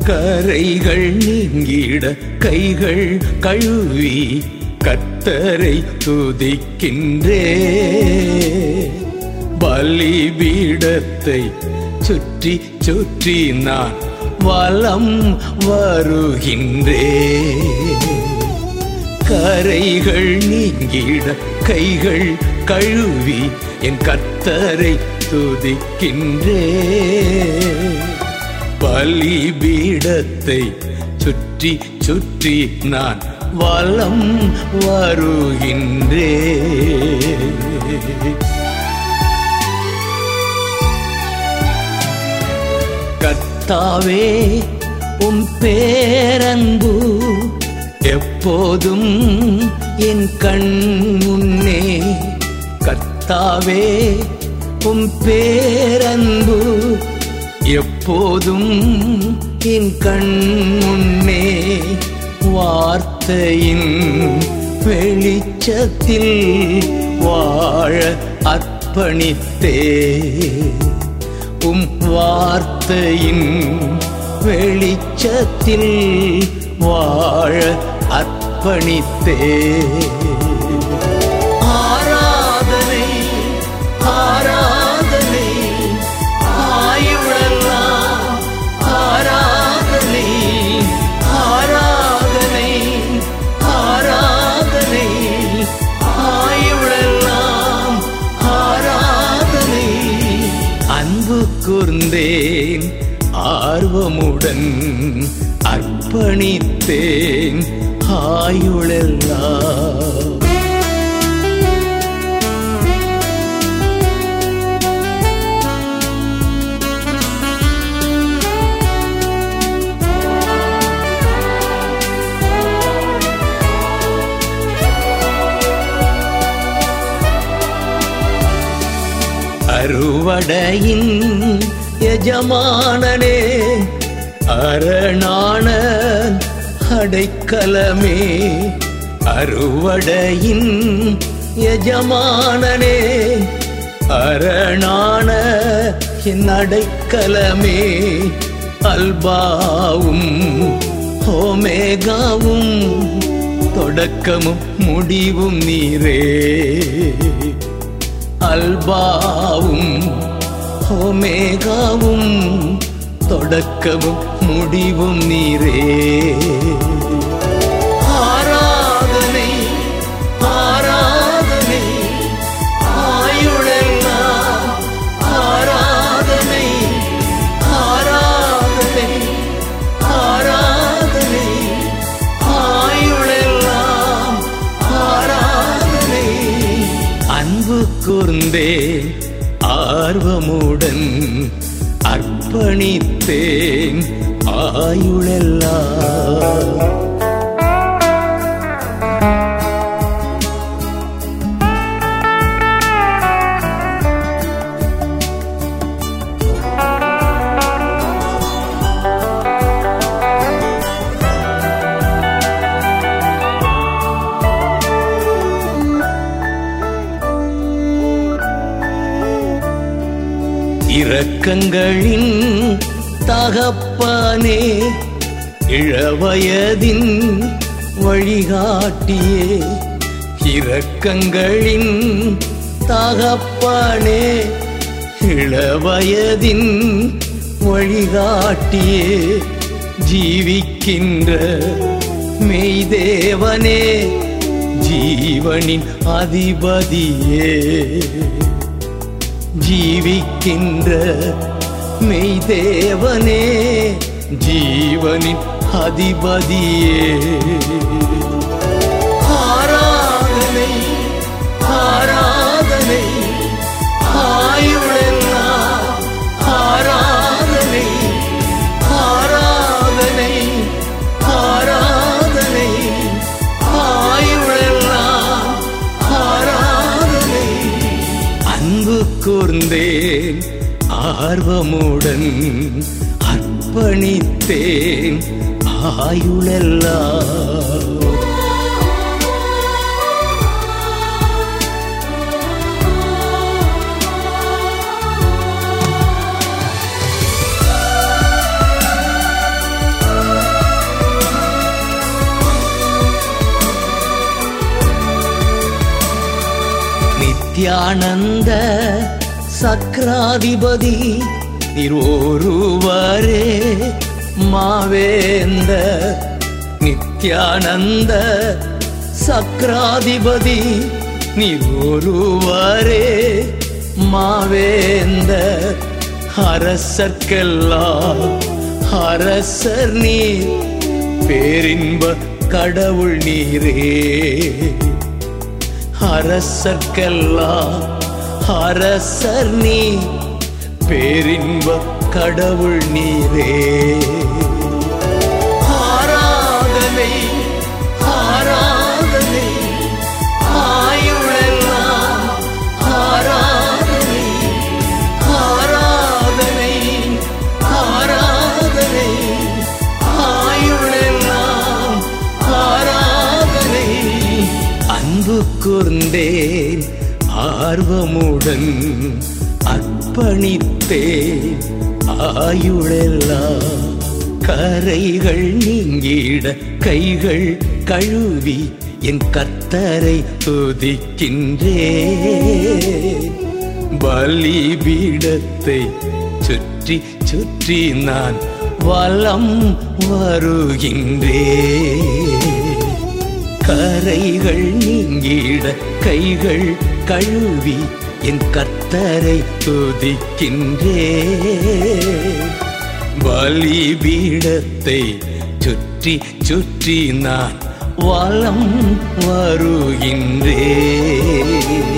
கரைகள் நீங்கிட கைகள் கழுவி கத்தரை துதிக்கின்றே பலிபீடத்தை சுற்றி சுற்றி நான் வலம் வருகின்றே கரைகள் நீங்கிட கைகள் கழுவி என் கத்தரை துதிக்கின்றே பலிபீடத்தை சுற்றி சுற்றி நான் வலம் வருகின்றே கத்தாவே உம் பேரன்பு எப்போதும் என் கண் முன்னே கத்தாவே உம் பேரன்பு எப்போதும் என் கண் முன்னே வார்த்தையின் வெளிச்சத்தில் வாழ அர்ப்பணித்தே உம் வார்த்தையின் வெளிச்சத்தில் வாழ அர்ப்பணித்தே ஆராதனை ஆராதனை ஆயுளெல்லாம் ஆராதனை ஆராதனை ஆராதனை ஆயுளெல்லாம் ஆராதனை அன்பு கூர்ந்தேன் ஆர்வமுடன் அர்ப்பணித்தேன் ஆயுளெல்லாம் அறுவடையின் எஜமானனே அரணான அடைக்கலமே அறுவடையின் எஜமானனே அரணான என் அடைக்கலமே அல்பாவும் ஓமேகாவும் தொடக்கமும் முடிவும் நீரே அல்பாவும் ஓமேகாவும் தொடக்கமும் முடிவும் நீரே ஆராதனை ஆராதனை ஆயுளெல்லாம் ஆராதனை ஆராதனை ஆராதனை ஆயுளெல்லாம் ஆராதனை அன்பு கூர்ந்தேன் ஆர்வமுடன் அர்ப்பணித்தேன் ஆயுளெல்லாம் இரக்கங்களின் தகப்பானே இளவயதின் வழிகாட்டியே இரக்கங்களின் தகப்பானே இளவயதின் வழிகாட்டியே ஜீவிக்கின்ற மெய்தேவனே ஜீவனின் அதிபதியே ஜீவிக்கின்ற மெய்தேவனே ஜீவனின் அதிபதியே ஆராதனை ஆராதனை ஆயுளெல்லாம் ஆராதனை ஆராதனை ஆராதனை ஆயுளெல்லாம் ஆராதனை அன்பு கூர்ந்தேன் ஆர்வமுடன் அர்ப்பணித்தேன் ஆயுளெல்லாம் நித்யானந்த சக்ராதிபதி நீர் ஒருவரே மாவேந்த நித்யானந்த சக்ராதிபதி நீர் ஒருவரே மாவேந்த அரசர்க்கெல்லாம் அரசர் நீர் பேரின்ப கடவுள் நீரே அரசர்க்கெல்லாம் அரசர் நீ பேரின்ப கடவுள் நீரே ஆராதனை ஆராதனை ஆயுளெல்லாம் ஆராதனை ஆராதனை ஆராதனை ஆயுளெல்லாம் ஆராதனை அன்பு கூர்ந்தேன் ஆர்வமுடன் அர்ப்பணித்தேன் ஆயுளெல்லாம் கரைகள் நீங்கிட கைகள் கழுவி என் கத்தரை துதிக்கின்றேன் பலிபீடத்தை சுற்றி சுற்றி நான் வலம் வருகின்றேன் கரைகள் நீங்கிட கைகள் கழுவி என் கத்தரை துதிக்கின்றேன் பலிபீடத்தை சுற்றி சுற்றி நான் வலம் வருகின்றேன்